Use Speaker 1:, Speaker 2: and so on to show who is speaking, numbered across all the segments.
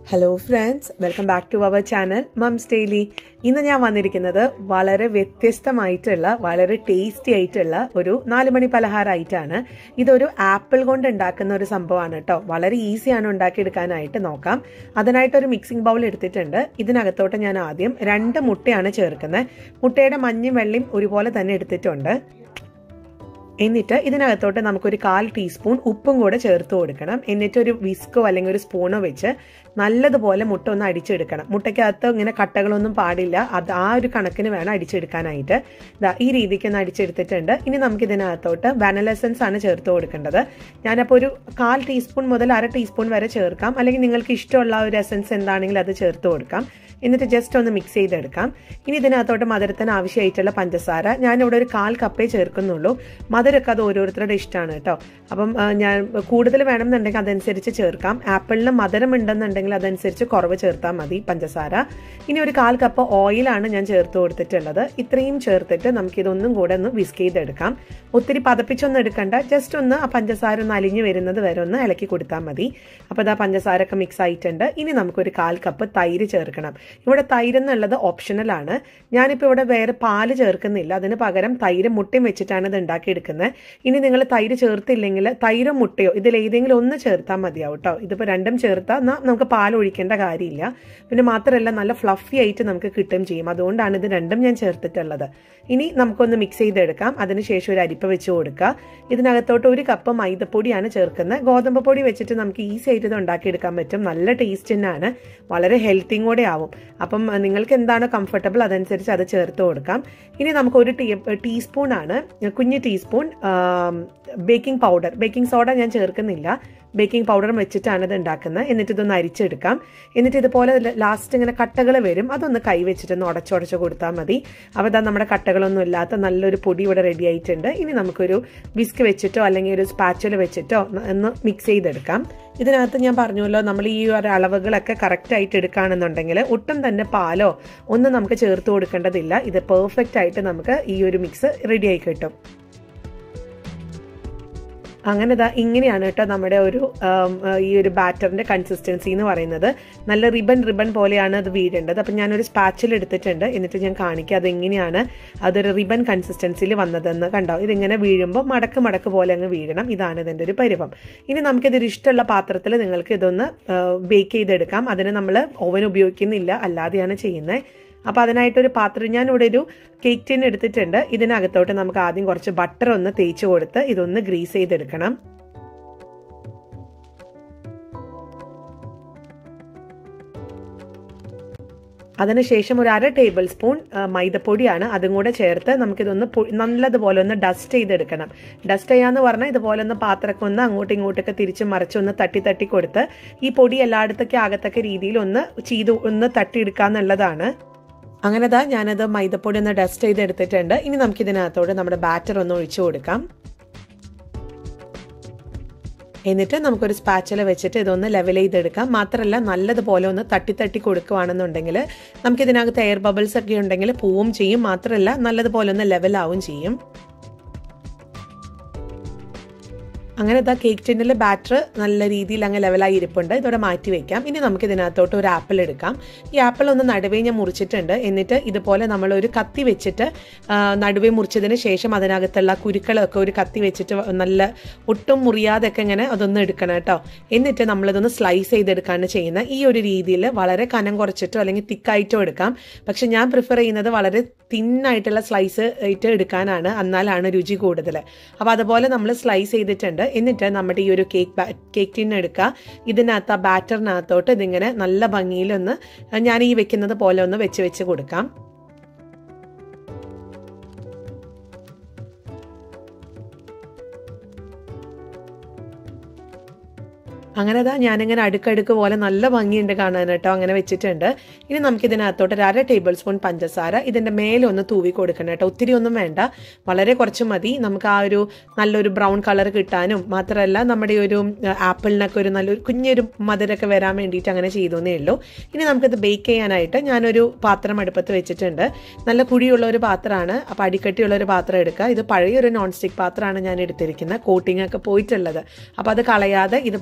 Speaker 1: hello friends welcome back to our channel moms daily ഇന്ന് ഞാൻ വന്നിരിക്കുന്നത് വളരെ വ്യത്യസ്തമായിട്ടുള്ള വളരെ ടേസ്റ്റി ആയിട്ടുള്ള ഒരു നാല് മണി പലഹാരമായിട്ടാണ് ഇതൊരു ആപ്പിൾ കൊണ്ട് ഉണ്ടാക്കുന്ന ഒരു സംഭവമാണ് കേട്ടോ വളരെ ഈസിയാണ് ഉണ്ടാക്കിയെടുക്കാനായിട്ട് നോക്കാം അതിനായിട്ട് ഒരു മിക്സിംഗ് ബൗൾ എടുത്തിട്ടുണ്ട് ഇതിനകത്തോട്ട് ഞാൻ ആദ്യം രണ്ട് മുട്ടയാണ് ചേർക്കുന്നത് മുട്ടയുടെ മഞ്ഞയും വെള്ളയും ഒരുപോലെ തന്നെ എടുത്തിട്ടുണ്ട് എന്നിട്ട് ഇതിനകത്തോട്ട് നമുക്കൊരു കാൽ ടീസ്പൂൺ ഉപ്പും കൂടെ ചേർത്ത് കൊടുക്കണം എന്നിട്ട് ഒരു വിസ്കോ അല്ലെങ്കിൽ ഒരു സ്പൂണോ വെച്ച് നല്ലതുപോലെ മുട്ട ഒന്ന് അടിച്ചെടുക്കണം മുട്ടയ്ക്കകത്ത് ഇങ്ങനെ കട്ടകളൊന്നും പാടില്ല അത് ആ ഒരു കണക്കിന് വേണം അടിച്ചെടുക്കാനായിട്ട് ഇതാ ഈ രീതിക്ക് ഒന്ന് അടിച്ചെടുത്തിട്ടുണ്ട് ഇനി നമുക്ക് ഇതിനകത്തോട്ട് വാനില എസൻസ് ആണ് ചേർത്ത് കൊടുക്കേണ്ടത് ഞാനപ്പോൾ ഒരു കാൽ ടീസ്പൂൺ മുതൽ അര ടീസ്പൂൺ വരെ ചേർക്കാം അല്ലെങ്കിൽ നിങ്ങൾക്ക് ഇഷ്ടമുള്ള ഒരു എസൻസ് എന്താണെങ്കിലും അത് ചേർത്ത് കൊടുക്കാം എന്നിട്ട് ജസ്റ്റ് ഒന്ന് മിക്സ് ചെയ്തെടുക്കാം ഇനി ഇതിനകത്തോട്ട് മധുരത്തിന് ആവശ്യമായിട്ടുള്ള പഞ്ചസാര ഞാനിവിടെ ഒരു കാൽ കപ്പേ ചേർക്കുന്നുള്ളൂ മധുരമൊക്കെ അത് ഓരോരുത്തരുടെ ഇഷ്ടമാണ് കേട്ടോ അപ്പം ഞാൻ കൂടുതൽ വേണമെന്നുണ്ടെങ്കിൽ അതനുസരിച്ച് ചേർക്കാം ആപ്പിളിന് മധുരം ഉണ്ടെന്നുണ്ടെങ്കിൽ അതനുസരിച്ച് കുറവ് ചേർത്താൽ മതി പഞ്ചസാര ഇനി ഒരു കാൽ കപ്പ് ഓയിലാണ് ഞാൻ ചേർത്ത് കൊടുത്തിട്ടുള്ളത് ഇത്രയും ചേർത്തിട്ട് നമുക്കിതൊന്നും കൂടെ ഒന്ന് വിസ്ക് ചെയ്തെടുക്കാം ഒത്തിരി പതപ്പിച്ചൊന്നും എടുക്കണ്ട ജസ്റ്റ് ഒന്ന് ആ പഞ്ചസാര ഒന്ന് അലിഞ്ഞു വരുന്നത് വരെ ഒന്ന് ഇളക്കി കൊടുത്താൽ മതി അപ്പോൾ ഇതാ പഞ്ചസാരൊക്കെ മിക്സ് ആയിട്ടുണ്ട് ഇനി നമുക്കൊരു കാൽ കപ്പ് തൈര് ചേർക്കണം ഇവിടെ തൈര് എന്നുള്ളത് ഓപ്ഷണലാണ് ഞാനിപ്പോൾ ഇവിടെ വേറെ പാല് ചേർക്കുന്നില്ല അതിന് പകരം തൈര് മുട്ടയും വെച്ചിട്ടാണ് ഇത് ഉണ്ടാക്കിയെടുക്കുന്നത് ഇനി നിങ്ങൾ തൈര് ചേർത്തില്ലെങ്കിൽ തൈരോ മുട്ടയോ ഇതിൽ ഏതെങ്കിലും ഒന്ന് ചേർത്താൽ മതിയാവും കേട്ടോ ഇതിപ്പോൾ രണ്ടും ചേർത്താൽ എന്നാൽ നമുക്ക് പാൽ ഒഴിക്കേണ്ട കാര്യമില്ല പിന്നെ മാത്രമല്ല നല്ല ഫ്ലഫി ആയിട്ട് നമുക്ക് കിട്ടുകയും ചെയ്യും അതുകൊണ്ടാണ് ഇത് രണ്ടും ഞാൻ ചേർത്തിട്ടുള്ളത് ഇനി നമുക്കൊന്ന് മിക്സ് ചെയ്തെടുക്കാം അതിനുശേഷം ഒരു അരിപ്പ വെച്ച് കൊടുക്കുക ഇതിനകത്തോട്ട് ഒരു കപ്പ് മൈദപ്പൊടിയാണ് ചേർക്കുന്നത് ഗോതമ്പ് പൊടി വെച്ചിട്ട് നമുക്ക് ഈസി ആയിട്ട് ഇത് ഉണ്ടാക്കിയെടുക്കാൻ പറ്റും നല്ല ടേസ്റ്റ് തന്നെയാണ് വളരെ ഹെൽത്തിങ് കൂടെ ആവും അപ്പം നിങ്ങൾക്ക് എന്താണ് കംഫർട്ടബിൾ അതനുസരിച്ച് അത് ചേർത്ത് കൊടുക്കാം ഇനി നമുക്ക് ഒരു ടീ ടീസ്പൂൺ ആണ് കുഞ്ഞ് teaspoon baking powder baking soda ഞാൻ ചേർക്കുന്നില്ല ബേക്കിംഗ് പൗഡർ വെച്ചിട്ടാണ് ഇത് ഉണ്ടാക്കുന്നത് എന്നിട്ട് ഇതൊന്ന് അരിച്ചെടുക്കാം എന്നിട്ട് ഇതുപോലെ ലാസ്റ്റ് ഇങ്ങനെ കട്ടകൾ വരും അതൊന്ന് കൈ വെച്ചിട്ടൊന്ന് ഉടച്ചുടച്ച് കൊടുത്താൽ മതി അപ്പോൾ ഇതാ നമ്മുടെ കട്ടകളൊന്നും ഇല്ലാത്ത നല്ലൊരു പൊടി ഇവിടെ റെഡി ആയിട്ടുണ്ട് ഇനി നമുക്കൊരു വിസ്ക് വെച്ചിട്ടോ അല്ലെങ്കിൽ ഒരു സ്പാച്ചുല വെച്ചിട്ടോ ഒന്ന് മിക്സ് ചെയ്തെടുക്കാം ഇതിനകത്ത് ഞാൻ പറഞ്ഞല്ലോ നമ്മൾ ഈ ഒരു അളവുകളൊക്കെ കറക്റ്റ് ആയിട്ട് എടുക്കുകയാണെന്നുണ്ടെങ്കിൽ ഒട്ടും തന്നെ പാലോ ഒന്നും നമുക്ക് ചേർത്ത് കൊടുക്കേണ്ടതില്ല ഇത് പെർഫെക്റ്റ് ആയിട്ട് നമുക്ക് ഈ ഒരു മിക്സ് റെഡി ആയി കിട്ടും അങ്ങനെ ഇതാ ഇങ്ങനെയാണ് കേട്ടോ നമ്മുടെ ഒരു ഈ ഒരു ബാറ്ററിന്റെ കൺസിസ്റ്റൻസി എന്ന് പറയുന്നത് നല്ല റിബൺ റിബൺ പോലെയാണ് അത് വീഴേണ്ടത് അപ്പം ഞാനൊരു സ്പാച്ചിൽ എടുത്തിട്ടുണ്ട് എന്നിട്ട് ഞാൻ കാണിക്കുക അതെങ്ങനെയാണ് അതൊരു റിബൺ കൺസിസ്റ്റൻസിയിൽ വന്നതെന്ന് കണ്ടോ ഇതിങ്ങനെ വീഴുമ്പോൾ മടക്ക് മടക്ക് പോലെ അങ്ങ് വീഴണം ഇതാണ് ഇതിൻ്റെ ഒരു പരിവം ഇനി നമുക്കിതൊരു ഇഷ്ടമുള്ള പാത്രത്തിൽ നിങ്ങൾക്ക് ഇതൊന്ന് ബേക്ക് ചെയ്തെടുക്കാം അതിന് നമ്മൾ ഓവൻ ഉപയോഗിക്കുന്നില്ല അല്ലാതെയാണ് ചെയ്യുന്നത് അപ്പോൾ അതിനായിട്ടൊരു പാത്രം ഞാൻ ഇവിടെ ഒരു കേക്ക് ടിൻ എടുത്തിട്ടുണ്ട് ഇതിനകത്തോട്ട് നമുക്ക് ആദ്യം കുറച്ച് ബട്ടർ ഒന്ന് തേച്ച് കൊടുത്ത് ഇതൊന്ന് ഗ്രീസ് ചെയ്തെടുക്കണം അതിനുശേഷം ഒരു അര ടേബിൾ സ്പൂൺ മൈദപ്പൊടിയാണ് അതും കൂടെ ചേർത്ത് നമുക്കിതൊന്ന് നല്ലതുപോലെ ഒന്ന് ഡസ്റ്റ് ചെയ്തെടുക്കണം ഡസ്റ്റ് ചെയ്യാന്ന് പറഞ്ഞാൽ ഇതുപോലെ ഒന്ന് പാത്രമൊക്കെ ഒന്ന് അങ്ങോട്ടും ഇങ്ങോട്ടൊക്കെ തിരിച്ച് മറിച്ചൊന്ന് തട്ടി തട്ടി കൊടുത്ത് ഈ പൊടി എല്ലായിടത്തൊക്കെ ആകത്തക്ക രീതിയിൽ ഒന്ന് ചെയ്ത് ഒന്ന് തട്ടിയെടുക്കുക എന്നുള്ളതാണ് അങ്ങനെ ദാ ഞാനത് മൈദപ്പൊടി ഒന്ന് ഡസ്റ്റ് ചെയ്തെടുത്തിട്ടുണ്ട് ഇനി നമുക്കിതിനകത്തോട് നമ്മുടെ ബാറ്റർ ഒന്ന് ഒഴിച്ചു കൊടുക്കാം എന്നിട്ട് നമുക്കൊരു സ്പാച്ചല വെച്ചിട്ട് ഇതൊന്ന് ലെവൽ ചെയ്തെടുക്കാം മാത്രമല്ല നല്ലതുപോലെ ഒന്ന് തട്ടി തട്ടി കൊടുക്കുകയാണെന്നുണ്ടെങ്കിൽ നമുക്കിതിനകത്ത് എയർ ബബിൾസ് ഒക്കെ ഉണ്ടെങ്കിൽ പോവും ചെയ്യും മാത്രമല്ല നല്ലതുപോലെ ഒന്ന് ലെവലാവും ചെയ്യും അങ്ങനെ ഇതാ കേക്ക് ടിന്നിലെ ബാറ്റർ നല്ല രീതിയിൽ അങ്ങ് ലെവലായി ഇരിപ്പുണ്ട് ഇതോടെ മാറ്റി വെക്കാം ഇനി നമുക്ക് ഇതിനകത്തോട്ട് ഒരു ആപ്പിൾ എടുക്കാം ഈ ആപ്പിൾ ഒന്ന് നടുവേ ഞാൻ മുറിച്ചിട്ടുണ്ട് എന്നിട്ട് ഇതുപോലെ നമ്മൾ ഒരു കത്തി വെച്ചിട്ട് നടുവേ മുറിച്ചതിന് ശേഷം അതിനകത്തുള്ള കുരുക്കളൊക്കെ ഒരു കത്തി വെച്ചിട്ട് നല്ല ഒട്ടും മുറിയാതൊക്കെ ഇങ്ങനെ അതൊന്ന് എടുക്കണം കേട്ടോ എന്നിട്ട് നമ്മളിതൊന്ന് സ്ലൈസ് ചെയ്തെടുക്കുകയാണ് ചെയ്യുന്നത് ഈ ഒരു രീതിയിൽ വളരെ കനം കുറച്ചിട്ടോ അല്ലെങ്കിൽ തിക്കായിട്ടോ എടുക്കാം പക്ഷെ ഞാൻ പ്രിഫർ ചെയ്യുന്നത് വളരെ തിന്നായിട്ടുള്ള സ്ലൈസ് ആയിട്ട് എടുക്കാനാണ് എന്നാലാണ് രുചി കൂടുതൽ അപ്പോൾ അതുപോലെ നമ്മൾ സ്ലൈസ് ചെയ്തിട്ടുണ്ട് എന്നിട്ട് നമ്മുടെ ഈ ഒരു കേക്ക് കേക്ക് ടിൻ എടുക്കുക ഇതിനകത്ത് ആ ബാറ്ററിനകത്തോട്ട് ഇതിങ്ങനെ നല്ല ഭംഗിയിലൊന്ന് ഞാൻ ഈ വെക്കുന്നത് പോലെ ഒന്ന് വെച്ച് വെച്ച് കൊടുക്കാം അങ്ങനെ അതാ ഞാനിങ്ങനെ അടുക്കടുക്ക് പോലെ നല്ല ഭംഗിയുണ്ട് കാണാൻ കേട്ടോ അങ്ങനെ വെച്ചിട്ടുണ്ട് ഇനി നമുക്ക് ഇതിനകത്തോട്ട് ഒരു അര ടേബിൾ സ്പൂൺ പഞ്ചസാര ഇതിൻ്റെ മേലെ ഒന്ന് തൂവി കൊടുക്കണം കേട്ടോ ഒത്തിരി ഒന്നും വേണ്ട വളരെ കുറച്ച് മതി നമുക്ക് ആ ഒരു നല്ലൊരു ബ്രൗൺ കളർ കിട്ടാനും മാത്രമല്ല നമ്മുടെ ഒരു ആപ്പിളിനൊക്കെ ഒരു നല്ലൊരു കുഞ്ഞൊരു മധുരമൊക്കെ വരാൻ വേണ്ടിയിട്ട് അങ്ങനെ ചെയ്തേ ഉള്ളൂ ഇനി നമുക്കിത് ബേക്ക് ചെയ്യാനായിട്ട് ഞാനൊരു പാത്രം അടുപ്പത്ത് വെച്ചിട്ടുണ്ട് നല്ല കുഴിയുള്ള ഒരു പാത്രമാണ് അപ്പോൾ അടിക്കട്ടിയുള്ള ഒരു പാത്രം എടുക്കുക ഇത് പഴയൊരു നോൺ സ്റ്റിക്ക് പാത്രമാണ് ഞാൻ എടുത്തിരിക്കുന്നത് കോട്ടിംഗ് ഒക്കെ പോയിട്ടുള്ളത് അപ്പോൾ അത് കളയാതെ ഇതുപോലെ ബേക്കിംഗ്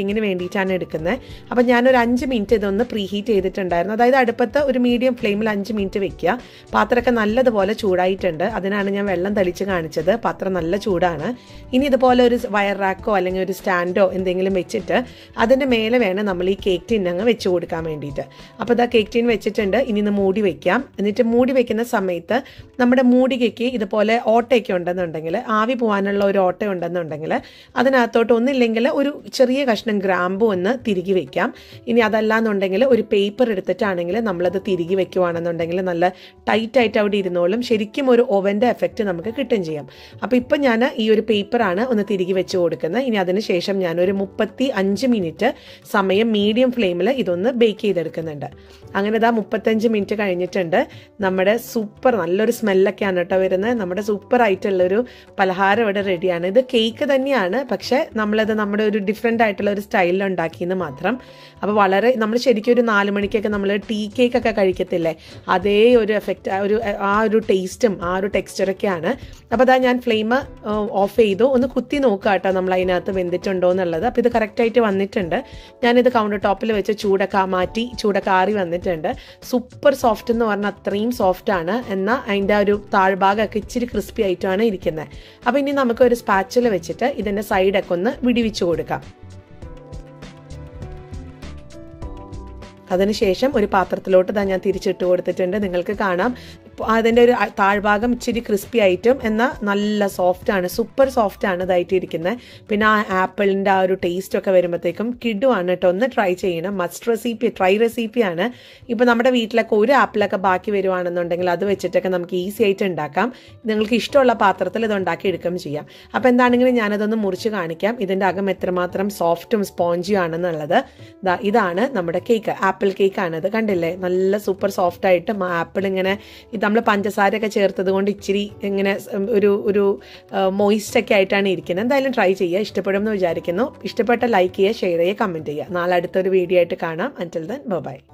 Speaker 1: ബേക്കിങ്ങിന് വേണ്ടിയിട്ടാണ് എടുക്കുന്നത് അപ്പം ഞാനൊരു അഞ്ച് മിനിറ്റ് ഇതൊന്ന് പ്രീ ഹീറ്റ് ചെയ്തിട്ടുണ്ടായിരുന്നു അതായത് അടുപ്പത്ത് ഒരു മീഡിയം ഫ്ലെയിമിൽ അഞ്ച് മിനിറ്റ് വെക്കുക പാത്രമൊക്കെ നല്ലതുപോലെ ചൂടായിട്ടുണ്ട് അതിനാണ് ഞാൻ വെള്ളം തളിച്ച് കാണിച്ചത് പാത്രം നല്ല ചൂടാണ് ഇനി ഇതുപോലെ ഒരു വയർ റാക്കോ അല്ലെങ്കിൽ ഒരു സ്റ്റാൻഡോ എന്തെങ്കിലും വെച്ചിട്ട് അതിൻ്റെ മേലെ വേണം നമ്മൾ ഈ കേക്ക് ടിൻ അങ്ങ് വെച്ച് കൊടുക്കാൻ വേണ്ടിയിട്ട് അപ്പോൾ ഇതാ കേക്ക് ടിൻ വെച്ചിട്ടുണ്ട് ഇനി ഇത് മൂടി വെക്കാം എന്നിട്ട് മൂടി വെക്കുന്ന സമയത്ത് നമ്മുടെ മൂടികയ്ക്ക് ഇതുപോലെ ഓട്ടയൊക്കെ ഉണ്ടെന്നുണ്ടെങ്കിൽ ആവി പോകാനുള്ള ഒരു ഓട്ട ഉണ്ടെന്നുണ്ടെങ്കിൽ അതിനകത്തോട്ട് ഒന്നില്ലെങ്കിൽ ഒരു ചെറിയ കഷ്ണം ഗ്രാമ്പു ഒന്ന് തിരികെ വെക്കാം ഇനി അതല്ലാന്നുണ്ടെങ്കിൽ ഒരു പേപ്പർ എടുത്തിട്ടാണെങ്കിൽ നമ്മളത് തിരികെ വെക്കുവാണെന്നുണ്ടെങ്കിൽ നല്ല ടൈറ്റ് ആയിട്ട് അവിടെ ഇരുന്നോളും ശരിക്കും ഒരു ഓവൻ്റെ എഫക്റ്റ് നമുക്ക് കിട്ടുകയും ചെയ്യാം അപ്പോൾ ഇപ്പം ഞാൻ ഈ ഒരു പേപ്പറാണ് ഒന്ന് തിരികെ വെച്ച് കൊടുക്കുന്നത് ഇനി അതിന് ശേഷം ഞാൻ ഒരു മുപ്പത്തി അഞ്ച് മിനിറ്റ് സമയം മീഡിയം ഫ്ലെയിമിൽ ഇതൊന്ന് ബേക്ക് ചെയ്തെടുക്കുന്നുണ്ട് അങ്ങനെ ഇതാ മുപ്പത്തഞ്ച് മിനിറ്റ് കഴിഞ്ഞിട്ടുണ്ട് നമ്മുടെ സൂപ്പർ നല്ലൊരു സ്മെല്ലൊക്കെയാണ് കേട്ടോ വരുന്നത് നമ്മുടെ സൂപ്പർ ആയിട്ടുള്ളൊരു പലഹാരം ഇവിടെ റെഡിയാണ് ഇത് കേക്ക് തന്നെയാണ് പക്ഷേ നമ്മളത് നമ്മുടെ ഒരു ഡിഫറെൻ്റ് ആയിട്ടുള്ള ഒരു സ്റ്റൈലിൽ ഉണ്ടാക്കിയെന്ന് മാത്രം അപ്പോൾ വളരെ നമ്മൾ ശരിക്കും ഒരു നാല് മണിക്കൊക്കെ നമ്മൾ ടീ കേക്ക് ഒക്കെ കഴിക്കത്തില്ലേ അതേ ഒരു എഫക്റ്റ് ഒരു ആ ഒരു ടേസ്റ്റും ആ ഒരു ടെക്സ്ചറൊക്കെയാണ് അപ്പോൾ അതാ ഞാൻ ഫ്ലെയിം ഓഫ് ചെയ്തു ഒന്ന് കുത്തി നോക്കുക കേട്ടോ നമ്മൾ അതിനകത്ത് വെന്തിട്ടുണ്ടോ എന്നുള്ളത് അപ്പോൾ ഇത് കറക്റ്റായിട്ട് വന്നിട്ടുണ്ട് ഞാനിത് കൗണ്ടർ ടോപ്പിൽ വെച്ച് ചൂടൊക്കെ മാറ്റി ചൂടൊക്കെ ആറി വന്നിട്ടുണ്ട് സൂപ്പർ സോഫ്റ്റ് എന്ന് പറഞ്ഞാൽ അത്രയും സോഫ്റ്റ് ആണ് എന്നാൽ അതിൻ്റെ ഒരു താഴ്ഭാഗമൊക്കെ ഇച്ചിരി ക്രിസ്പി ആയിട്ടാണ് ഇരിക്കുന്നത് അപ്പോൾ ഇനി നമുക്ക് ഒരു സ്പാച്ചിൽ വെച്ചിട്ട് ഇതിൻ്റെ സൈഡൊക്കെ ഒന്ന് വിടിവിച്ച് കൊടുക്കാം അതിനുശേഷം ഒരു പാത്രത്തിലോട്ട് തന്നെ ഞാൻ തിരിച്ചിട്ട് കൊടുത്തിട്ടുണ്ട് നിങ്ങൾക്ക് കാണാം അതിൻ്റെ ഒരു താഴ്ഭാഗം ഇച്ചിരി ക്രിസ്പി ആയിട്ടും എന്നാൽ നല്ല സോഫ്റ്റ് ആണ് സൂപ്പർ സോഫ്റ്റ് ആണ് ഇതായിട്ട് ഇരിക്കുന്നത് പിന്നെ ആ ആപ്പിളിൻ്റെ ആ ഒരു ടേസ്റ്റ് ഒക്കെ വരുമ്പോഴത്തേക്കും കിഡുമാണ് കേട്ടോ ഒന്ന് ട്രൈ ചെയ്യണം മസ്റ്റ് റെസിപ്പി ട്രൈ റെസിപ്പിയാണ് ഇപ്പോൾ നമ്മുടെ വീട്ടിലൊക്കെ ഒരു ആപ്പിളൊക്കെ ബാക്കി വരുവാണെന്നുണ്ടെങ്കിൽ അത് വെച്ചിട്ടൊക്കെ നമുക്ക് ഈസി ആയിട്ട് ഉണ്ടാക്കാം നിങ്ങൾക്ക് ഇഷ്ടമുള്ള പാത്രത്തിൽ ഇത് ഉണ്ടാക്കി എടുക്കുകയും ചെയ്യാം അപ്പോൾ എന്താണെങ്കിലും ഞാനതൊന്ന് മുറിച്ച് കാണിക്കാം ഇതിൻ്റെ അകം എത്രമാത്രം സോഫ്റ്റും സ്പോഞ്ചിയും ആണെന്നുള്ളത് ഇതാണ് നമ്മുടെ കേക്ക് ആപ്പിൾ കേക്കാണ് ഇത് കണ്ടില്ലേ നല്ല സൂപ്പർ സോഫ്റ്റ് ആയിട്ടും ആ ആപ്പിൾ ഇങ്ങനെ ഇത് നമ്മൾ പഞ്ചസാരയൊക്കെ ചേർത്തത് കൊണ്ട് ഇച്ചിരി ഇങ്ങനെ ഒരു ഒരു മോയിസ്റ്റ് ഒക്കെ ആയിട്ടാണ് ഇരിക്കുന്നത് എന്തായാലും ട്രൈ ചെയ്യുക ഇഷ്ടപ്പെടും എന്ന് വിചാരിക്കുന്നു ഇഷ്ടപ്പെട്ട ലൈക്ക് ചെയ്യുക ഷെയർ ചെയ്യുക കമൻറ്റ് ചെയ്യുക നാളെ അടുത്തൊരു വീഡിയോ ആയിട്ട് കാണാം അൻറ്റിൽ ദൻ ബൈ